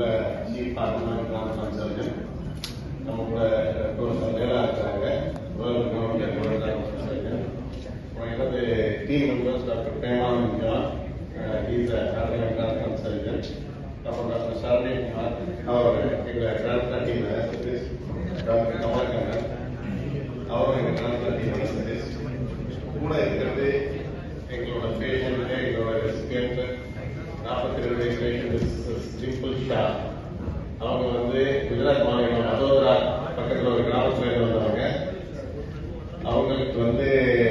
உள்ள chief partner transplant surgeon நம்ம கூட ப்ரொஃபஸர் வேலா இருக்கிறாங்க வேர்ல்டு கவர்மெண்ட் சர்ஜன் அப்புறம் எனது team members doctor Premanand John is ordinary transplant surgeon அப்புறம் டாக்டர் ஷார்னி குமார் அவர் எங்களை டிரான்ஸ்பிளான்ட் டீம் டாக்டர் கமலக்கண்ணன் அவரும் எங்கள் டிரான்ஸ்பிளான்ட் டீம் கூட இருக்கிறது எங்களோட பேஷண்ட் எங்களோட ரெசிபியன்ட் நாற்பத்தி ரெண்டு வயசு பேஷண்ட் சிம்பிள் ஷா அவங்க வந்து குஜராத் மாநிலம் வதோதரா பக்கத்தில் ஒரு கிராமத்துல இருந்து வந்தவங்க அவங்களுக்கு வந்து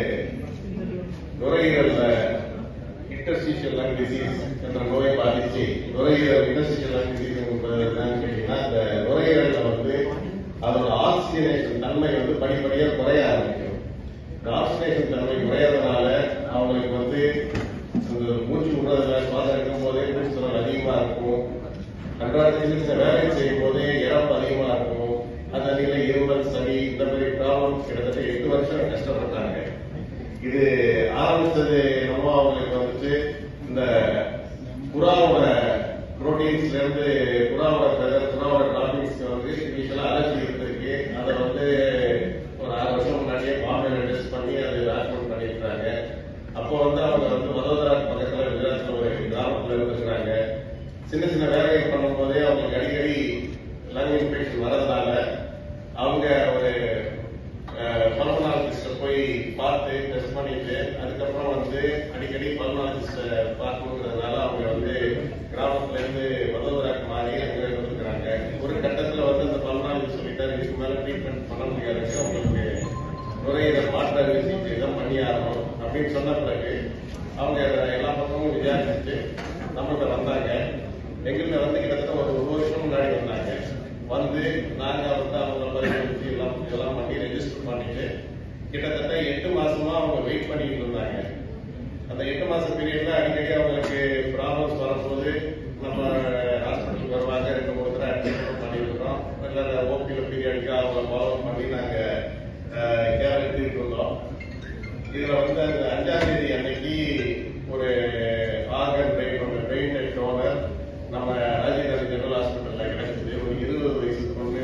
நுரையீரல்ல இன்டர்ஸ்டிஷியல் லங் டிசீஸ் என்ற நோயை பாதிச்சு நுரையீரல் இன்டர்ஸ்டிஷியல் லங் டிசீஸ் என்பது என்னன்னு கேட்டீங்கன்னா இந்த நுரையீரல்ல வந்து அதோட ஆக்சிஜனேஷன் தன்மை வந்து படிப்படியா குறைய ஆரம்பிக்கும் இந்த ஆக்சிஜனேஷன் தன்மை குறையறதுனால அவங்களுக்கு வந்து அந்த மூச்சு விடுறதுல சுவாசம் எடுக்கும் போதே மூச்சு திறன் அதிகமா இருக்கும் அன்றாட சிகிச்சை வேலை செய்யும் போதே இறப்பு அதிகமா இருக்கும் அந்த நிலை இருமல் சளி இந்த மாதிரி ப்ராப்ளம் கிட்டத்தட்ட எட்டு வருஷம் கஷ்டப்பட்டாங்க இது ஆரம்பிச்சது நம்ம அவங்களுக்கு வந்துட்டு இந்த புறாவோட புரோட்டீன்ஸ்ல இருந்து புறாவோட feather, புறாவோட டாபிக்ஸ் வந்து இனிஷியலா அலர்ஜி இருந்திருக்கு அதை வந்து ஒரு ஆறு வருஷம் முன்னாடியே பாம்பேல டெஸ்ட் பண்ணி அது டாக்குமெண்ட் பண்ணியிருக்காங்க அப்போ வந்து அவங்க வந்து வதோதரா பக்கத்துல குஜராத்ல ஒரு கிராமத்துல இருந்திருக்கிறாங்க சின்ன சின்ன வேலைகள் பண்ணும்போதே அவங்களுக்கு அடிக்கடி லங் இன்ஃபெக்ஷன் வரதுனால அவங்க ஒரு பல்மனாலஜிஸ்ட போய் பார்த்து டெஸ்ட் பண்ணிட்டு அதுக்கப்புறம் வந்து அடிக்கடி பல்மனாலஜிஸ்ட பார்க்கணுங்கிறதுனால அவங்க வந்து கிராமத்துல இருந்து வதோதராக்கு மாறி அங்க இருந்திருக்கிறாங்க ஒரு கட்டத்துல வந்து அந்த பல்மனாலஜி சொல்லிட்டாரு இதுக்கு மேல ட்ரீட்மெண்ட் பண்ண முடியாதுங்க அவங்களுக்கு நுரையீரல் மாற்று அறுவை சிகிச்சை தான் பண்ணி ஆகணும் அப்படின்னு சொன்ன பிறகு அவங்க அதை எல்லா பக்கமும் விசாரிச்சுட்டு நம்மகிட்ட வந்தாங்க எங்கள்கிட்ட வந்து கிட்டத்தட்ட ஒரு ஒரு வருஷம் முன்னாடி வந்தாங்க வந்து நாங்க வந்து அவங்க பரிசோதிச்சு எல்லாம் இதெல்லாம் பண்ணி ரெஜிஸ்டர் பண்ணிட்டு கிட்டத்தட்ட எட்டு மாசமா அவங்க வெயிட் பண்ணிட்டு இருந்தாங்க அந்த எட்டு மாசம் பீரியட்ல அடிக்கடி அவங்களுக்கு ப்ராப்ளம்ஸ் வரும்போது நம்ம ஹாஸ்பிட்டலுக்கு வருவாங்க ரெண்டு மூணு தடவை அட்மிட் பண்ணிருக்கிறோம் இல்லை ஓபியில் பீரியடுக்கு அவங்கள ஃபாலோ பண்ணி நாங்க கேர் எடுத்துட்டு இருந்தோம் இதுல வந்து அந்த அஞ்சாம் தேதி அன்னைக்கு ஒரு organ brain brain dead donor நம்ம ராஜீவ்காந்தி ஜெனரல் ஹாஸ்பிட்டல்ல கிடைச்சது ஒரு இருபது வயசு பொண்ணு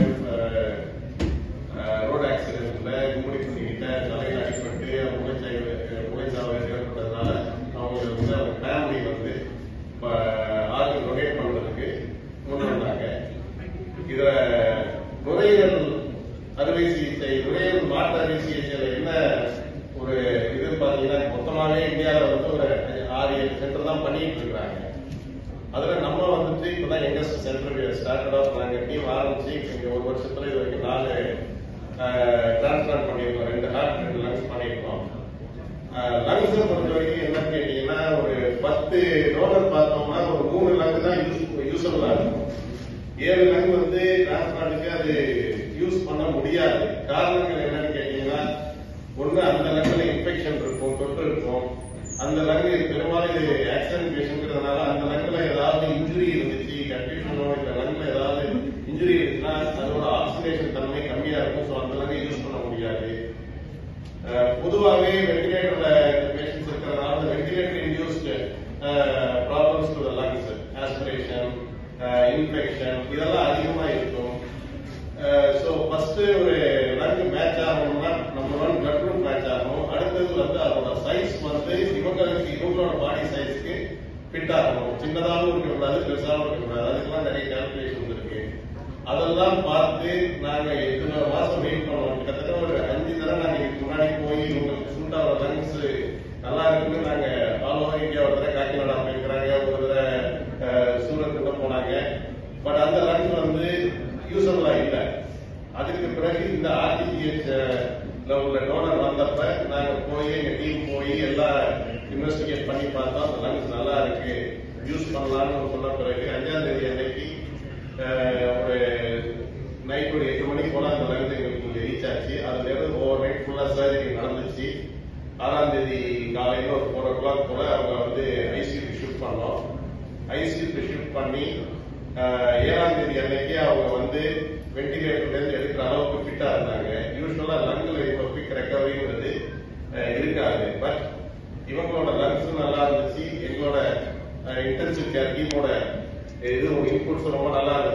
ரோட் ஆக்சிடென்ட்ல கும்படி பண்ணிக்கிட்ட தலையில அடிபட்டு முளைச்சாய்வு முளைச்சாவை ஏற்பட்டதுனால அவங்க வந்து அவங்க ஃபேமிலி வந்து ஆர்கன் டொனேட் பண்றதுக்கு முன் வந்தாங்க இத நுரையீரல் அறுவை சிகிச்சை நுரையீரல் மாற்று அறுவை சிகிச்சையில என்ன ஒரு இது பாத்தீங்கன்னா மொத்தமாவே இந்தியாவில் வந்து ஒரு ஆறு ஏழு சென்டர் தான் பண்ணிட்டு இருக்காங்க அதுல நம்ம வந்துட்டு இப்பதான் யங்கஸ்ட் சென்டர் ஸ்டார்டட் ஆஃப் நாங்க டீம் ஆரம்பிச்சு இங்க ஒரு வருஷத்துல இது வரைக்கும் நாலு டிரான்ஸ்பிளான்ட் பண்ணியிருக்கோம் ரெண்டு ஹார்ட் ரெண்டு லங்ஸ் பண்ணியிருக்கோம் லங்ஸ் பொறுத்த வரைக்கும் என்னன்னு கேட்டீங்கன்னா ஒரு பத்து டோனர் பார்த்தோம்னா ஒரு மூணு லங்கு தான் யூஸ் யூஸ்ஃபுல்லா இருக்கும் ஏழு லங் வந்து டிரான்ஸ்பிளான்ட்டுக்கு அது யூஸ் பண்ண முடியாது காரணங்கள் என்னன்னு கேட்டீங்கன்னா ஒண்ணு அந்த லங்ல இன்ஃபெக்ஷன் இருக்கும் தொற்று இருக்கும் அந்த லங் பெரும்பாலும் இது ஆக்சிடென்ட் பேஷண்ட்ங்கிறதுனால அந்த லங்ல ஏதாவது இன்ஜுரி இருந்துச்சு கன்ஃபியூஷனோ இல்ல லங்ல ஏதாவது இன்ஜுரி இருந்துச்சுன்னா அதோட ஆக்சிடேஷன் தன்மை கம்மியா இருக்கும் ஸோ அந்த லங்கை யூஸ் பண்ண முடியாது அஹ் பொதுவாகவே வெண்டிலேட்டர்ல பேஷண்ட்ஸ் இருக்கிறதுனால ventilator induced problems to the lungs aspiration infection இதெல்லாம் அதிகமா இருக்கும் ஸோ ஃபர்ஸ்ட் ஒரு லங் மேட்ச் ஆகணும்னா number one blood group match ஆகணும் அடுத்தது வந்து அதோட சைஸ் வந்து இவங்களுக்கு இவங்களோட பாடி சைஸ்க்கு ஃபிட் ஆகணும் சின்னதாகவும் இருக்கக்கூடாது பெருசாகவும் இருக்கக்கூடாது அதுக்கெல்லாம் நிறைய கால்குலேஷன்ஸ் இருக்கு அதெல்லாம் பார்த்து நாங்க எத்தனை மாசம் வெயிட் பண்ணோம் கிட்டத்தட்ட ஒரு அஞ்சு தடவை நாங்க இதுக்கு முன்னாடி போய் உங்களுக்கு சுண்டாவோட லங்ஸ் நல்லா இருக்குன்னு நாங்க ஆல் ஓவர் இந்தியா ஒரு தடவை காக்கிநாடா போயிருக்கிறாங்க ஒரு தடவை அஹ், சூரத் கிட்ட போனாங்க பட் அந்த லங்ஸ் வந்து யூஸ்ஃபுல்லா இல்ல அதுக்கு பிறகு இந்த ஆர்டிஜிஎச் உள்ள டோனர் வந்தப்ப நாங்க போய் எங்க டீம் போய் எல்லாம் இன்வெஸ்டிகேட் பண்ணி பார்த்தோம் அந்த லங்ஸ் நல்லா இருக்கு யூஸ் பண்ணலாம்னு சொன்ன பிறகு அஞ்சாம் தேதி அன்னைக்கு அஹ், ஒரு நைட் ஒரு எட்டு மணிக்கு போல அந்த லங்ஸ் எங்களுக்கு இங்க ரீச் ஆச்சு அதுல இருந்து ஓவர் நைட் ஃபுல்லா சர்ஜரி நடந்துச்சு ஆறாம் தேதி காலையில ஒரு ஃபோர் ஓ கிளாக் போல அவங்க வந்து ஐசியூக்கு ஷிஃப்ட் பண்ணோம் ஐசியூக்கு ஷிஃப்ட் பண்ணி அஹ், ஏழாம் தேதி அன்னைக்கு அவங்க வந்து வெண்டிலேட்டர்ல இருந்து எடுக்கிற அளவுக்கு ஃபிட்டா இருந்தாங்க யூஸ்வலா லங்ல இப்போ குவிக் ரெக்கவரிங்கிறது அஹ், இருக்காது பட் இவங்களோட லங்ஸும் நல்லா இருந்துச்சு எங்களோட இன்டென்சிவ் கேர் டீமோட இது இன்புட்ஸ் ரொம்ப நல்லா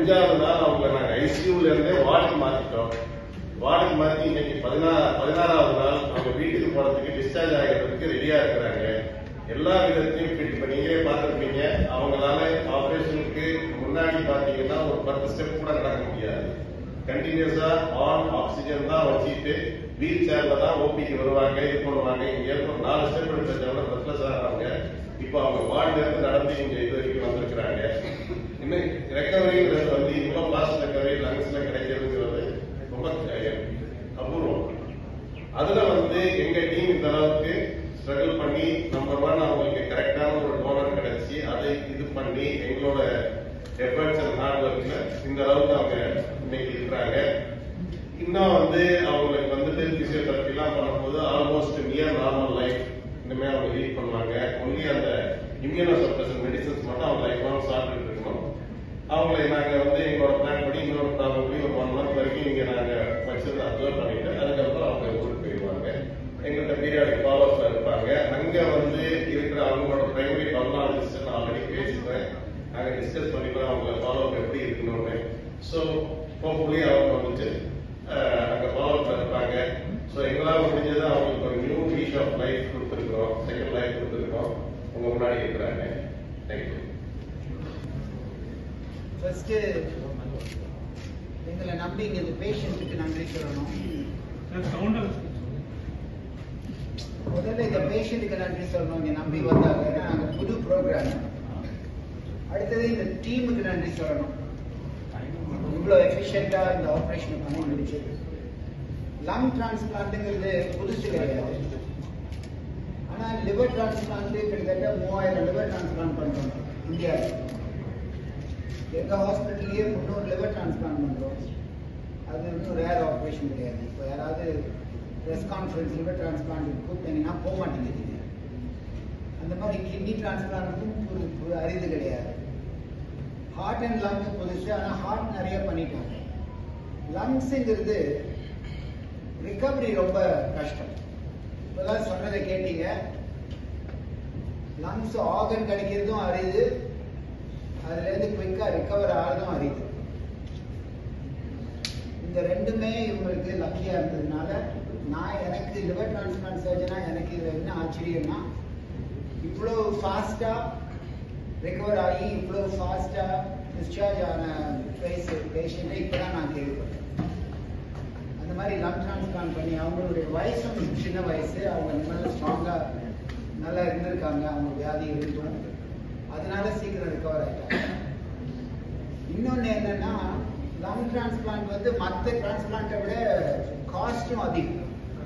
அஞ்சாவது நாள் அவங்க நாங்க ஐசியூல இருந்தே வார்டுக்கு மாத்திட்டோம் வார்டுக்கு மாத்தி இன்னைக்கு பதினாறு பதினாறாவது நாள் அவங்க வீட்டுக்கு போறதுக்கு டிஸ்சார்ஜ் ஆகிறதுக்கு ரெடியா இருக்கிறாங்க எல்லா விதத்தையும் ஃபிட் இப்ப நீங்களே பார்த்திருப்பீங்க அவங்களால ஆபரேஷனுக்கு முன்னாடி பாத்தீங்கன்னா ஒரு பத்து ஸ்டெப் கூட நடக்க முடியாது கண்டினியூஸா ஆன் ஆக்சிஜன் தான் வச்சுட்டு வீல் சேர்ல தான் ஓபிக்கு வருவாங்க இது பண்ணுவாங்க இங்க இருந்து ஒரு நாலு ஸ்டெப் எடுத்தவங்க ரெஸ்ட்லெஸ் ஆகிறாங்க இப்போ அவங்க வார்டுல இருந்து நடந்து இங்க இது வரைக்கும் வந்திருக்கிறாங்க இன்னும் ரெக்கவரி வந்து இவ்வளவு ஃபாஸ்ட் ரெக்கவரி லங்ஸ்ல கிடைக்கிறதுங்கிறது ரொம்ப அஹ், அபூர்வம் அதுல வந்து எங்க டீம் இந்த அளவுக்கு ஸ்ட்ரகிள் பண்ணி நம்பர் ஒன் அவங்களுக்கு கரெக்டான ஒரு டோனர் கிடைச்சி அதை இது பண்ணி எங்களோட எஃபர்ட்ஸ் அண்ட் ஹார்ட் ஒர்க்ல இந்த அளவுக்கு அவங்க இன்னைக்கு இருக்கிறாங்க இன்னும் வந்து அவங்களுக்கு வந்துட்டு பிசியோதெரப்பி எல்லாம் பண்ணும்போது ஆல்மோஸ்ட் நியர் நார்மல் லைஃப் இனிமே அவங்க லீட் பண்ணுவாங்க ஒன்லி அந்த இம்யூனோ சப்ரஷன் மெடிசன்ஸ் மட்டும் அவங்க லைஃப் லாங் சாப்பிட்டு இருக்கணும் அவங்களை நாங்க வந்து எங்களோட பிளான் படி இன்னொரு ப்ராபப்ளி ஒரு ஒன் மந்த் வரைக்கும் இங்க நாங்க வச்சிருந்து அப்சர்வ் பண்ணிட்டு அதுக்கப்புறம் அவங்க ஊருக்கு போயிடுவாங்க எங்கள்கிட்ட பீரியாடிக் ஃபாலோ அப்ல இருப்பாங்க அங்க வந்து இருக்கிற அவங்களோட பிரைமரி பல்மாலஜிஸ்ட் நான் ஆல்ரெடி பேசிட்டேன் நாங்க டிஸ்கஸ் பண்ணிக்கலாம் அவங்க ஃபாலோ அப் எப்படி இருக்கணும்னு ஸோ ஹோப்ஃபுல்லி அவங்க வந்துட்டு அஹ், அங்க ஃபாலோ அப்ல இருப்பாங்க ஸோ எங்களால் முடிஞ்சதை அவங்களுக்கு ஒரு நியூ வீக் ஆஃப் லைஃப் கொடுத்துருக்கோம் செகண்ட் லைஃப் கொடுத்துருக்கோம் உங்க முன்னாடி இருக்கிறாங்க தேங்க்யூ ஃபர்ஸ்ட் எங்களை நம்பி இங்க இந்த பேஷண்ட்டுக்கு நன்றி சொல்லணும் முதல்ல இந்த பேஷண்ட்டுக்கு நன்றி சொல்லணும் இங்க நம்பி வந்தாங்க ஏன்னா நாங்க புது ப்ரோக்ராம் அடுத்தது இந்த டீமுக்கு நன்றி சொல்லணும் இவ்வளோ எஃபிஷியண்டா இந்த ஆப்ரேஷன் பண்ணி முடிச்சது லங் டிரான்ஸ்பிளான்ட்டுங்கிறது புதுசு கிடையாது ஆனா லிவர் டிரான்ஸ்பிளான்ட் கிட்டத்தட்ட மூவாயிரம் லிவர் டிரான்ஸ்பிளான்ட் பண்றோம் இந்தியாவில் எங்க ஹாஸ்பிட்டல்லயே முந்நூறு லிவர் டிரான்ஸ்பிளான்ட் பண்றோம் அது இன்னும் ரேர் ஆப்ரேஷன் கிடையாது இப்போ யாராவது ப்ரெஸ் கான்ஃபரன்ஸ் லிவர் டிரான்ஸ்பிளான்ட் கூப்பிட்டீங்கன்னா போக மாட்டேங்குது அந்த மாதிரி கிட்னி டிரான்ஸ்பிளான்ட்டும் புது புது அரிது கிடையாது ஹார்ட் அண்ட் லங்ஸ் புதுசு ஆனால் ஹார்ட் நிறைய பண்ணிட்டாங்க லங்ஸுங்கிறது ரிகவரி ரொம்ப கஷ்டம் இப்போதான் சொன்னதை கேட்டீங்க லங்ஸ் ஆர்கன் கிடைக்கிறதும் அரிது அதுல இருந்து குயிக்கா ரிகவர் ஆகிறதும் அரிது இந்த ரெண்டுமே இவங்களுக்கு லக்கியா இருந்ததுனால நான் எனக்கு லிவர் டிரான்ஸ்பிளான்ட் சர்ஜனா எனக்கு இது என்ன ஆச்சரியம்னா இவ்வளோ ஃபாஸ்டா ரிகவர் ஆகி இவ்வளோ ஃபாஸ்டா டிஸ்சார்ஜ் ஆன பேஸ் பேஷண்ட்டை இப்போ தான் நான் கேள்விப்பட்டேன் அந்த மாதிரி லங் டிரான்ஸ்பிளான்ட் பண்ணி அவங்களுடைய வயசும் சின்ன வயசு அவங்க நல்லா ஸ்ட்ராங்காக நல்லா இருந்திருக்காங்க அவங்க வியாதி இருந்தும் அதனால சீக்கிரம் ரிகவர் ஆயிட்டாங்க இன்னொன்று என்னன்னா லங் டிரான்ஸ்பிளான்ட் வந்து மற்ற டிரான்ஸ்பிளான்ட்டை விட காஸ்ட்டும் அதிகம்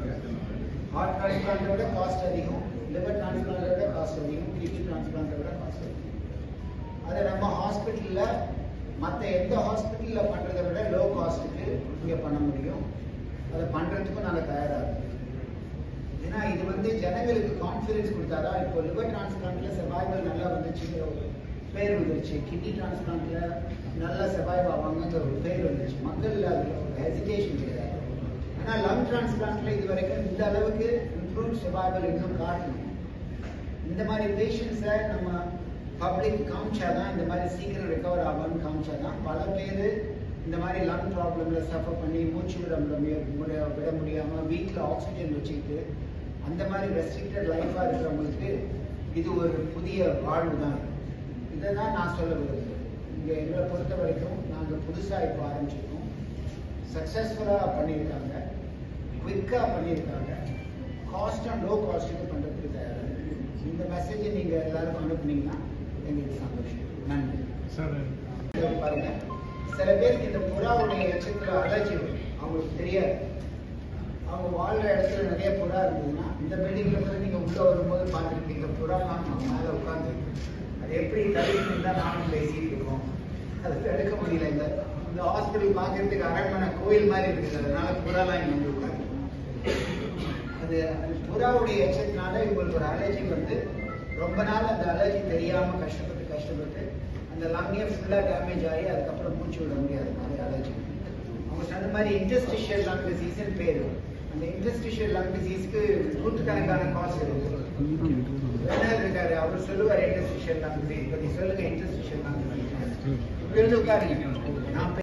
ஹார்ட் டிரான்ஸ்பிளான்ட்டை விட காஸ்ட் அதிகம் லிவர் டிரான்ஸ்பிளான்ட்டை விட காஸ்ட் அதிகம் கிட்னி டிரான்ஸ்பிளான்ட்டை விட காஸ்ட் அதிகம் அதை நம்ம ஹாஸ்பிட்டலில் மற்ற எந்த ஹாஸ்பிட்டலில் பண்ணுறதை விட லோ காஸ்ட்டுக்கு இங்கே பண்ண முடியும் அதை பண்ணுறதுக்கும் நாங்கள் தயாராக இருக்கோம் ஏன்னா இது வந்து ஜனங்களுக்கு கான்ஃபிடன்ஸ் கொடுத்தாதான் இப்போ லிவர் டிரான்ஸ்பிளான்ட்ல சர்வைவல் நல்லா வந்துச்சுங்கிற ஒரு பேர் வந்துருச்சு கிட்னி டிரான்ஸ்பிளான்ட்ல நல்லா சர்வைவ் ஆவாங்கங்கிற ஒரு பேர் வந்துருச்சு மக்கள் அதுல ஒரு ஹெசிடேஷன் கிடையாது ஆனா லங் டிரான்ஸ்பிளான்ட்ல இது வரைக்கும் இந்த அளவுக்கு இம்ப்ரூவ் சர்வைவல் இன்னும் காட்டணும் இந்த மாதிரி பேஷண்ட்ஸை நம்ம பப்ளிக் காமிச்சாதான் இந்த மாதிரி சீக்கிரம் ரெக்கவர் ஆகணும்னு காமிச்சாதான் பல பேர் இந்த மாதிரி லங் ப்ராப்ளம்ல சஃபர் பண்ணி மூச்சு விட முடிய- முடிய- விட முடியாம வீட்டில் ஆக்சிஜன் வச்சுக்கிட்டு அந்த மாதிரி ரெஸ்ட்ரிக்டட் லைஃபா இருக்கிறவங்களுக்கு இது ஒரு புதிய வாழ்வு தான் இதை தான் நான் சொல்ல விரும்புகிறேன் இங்க எங்களை பொறுத்த வரைக்கும் நாங்க புதுசா இப்போ ஆரம்பிச்சிருக்கோம் சக்சஸ்ஃபுல்லா பண்ணியிருக்காங்க குவிக்கா பண்ணியிருக்காங்க காஸ்ட் அண்ட் லோ காஸ்ட்டுக்கு பண்றதுக்கு தயாரா இருக்கு. இந்த மெசேஜை நீங்க எல்லாருக்கும் அனுப்புனீங்கன்னா எங்களுக்கு சந்தோஷம் நன்றி இதை பாருங்க சில பேருக்கு இந்த புறாவுடைய எச்சத்துல அலர்ஜி வரும் அவங்களுக்கு தெரியாது அவங்க வாழ்ற இடத்துல நிறைய புறா இருந்ததுன்னா இந்த பில்டிங்ல கூட நீங்க உள்ள வரும்போது பார்த்துருப்பீங்க புறாலாம் நம்ம மேல உட்கார்ந்து அது எப்படி தடுக்கணும் தான் நானும் பேசிட்டு இருக்கோம் அது தடுக்க முடியல இந்த இந்த ஹாஸ்பிட்டல் பார்க்கறதுக்கு அரண்மனை கோயில் மாதிரி இருக்குது அதனால புறாலாம் இங்க வந்து உட்காந்து அது அது புறாவுடைய எச்சத்தினால இவங்களுக்கு ஒரு அலர்ஜி வந்து ரொம்ப நாள் அந்த அலர்ஜி தெரியாம கஷ்டப்பட்டு கஷ்டப்பட்டு அந்த லங்கே ஃபுல்லா டேமேஜ் ஆகி அதுக்கப்புறம் மூச்சு விட முடியாத மாதிரி அலர்ஜி அவங்க சொன்ன மாதிரி இன்டஸ்டிஷியல் லங் டிசீஸ்னு பேரு அந்த இன்டர்ஸ்டிஷியல் லங் டிசீஸ்க்கு நூற்றுக்கணக்கான காசு இருக்கு வேணார் இருக்காரு அவர் சொல்லுவார் இன்டர்ஸ்டிஷியல் லங் டிசீஸ் பத்தி சொல்லுங்க இன்டர்ஸ்டிஷியல் லங் டிசீஸ் இப்படி வந்து உட்காருங்க நான்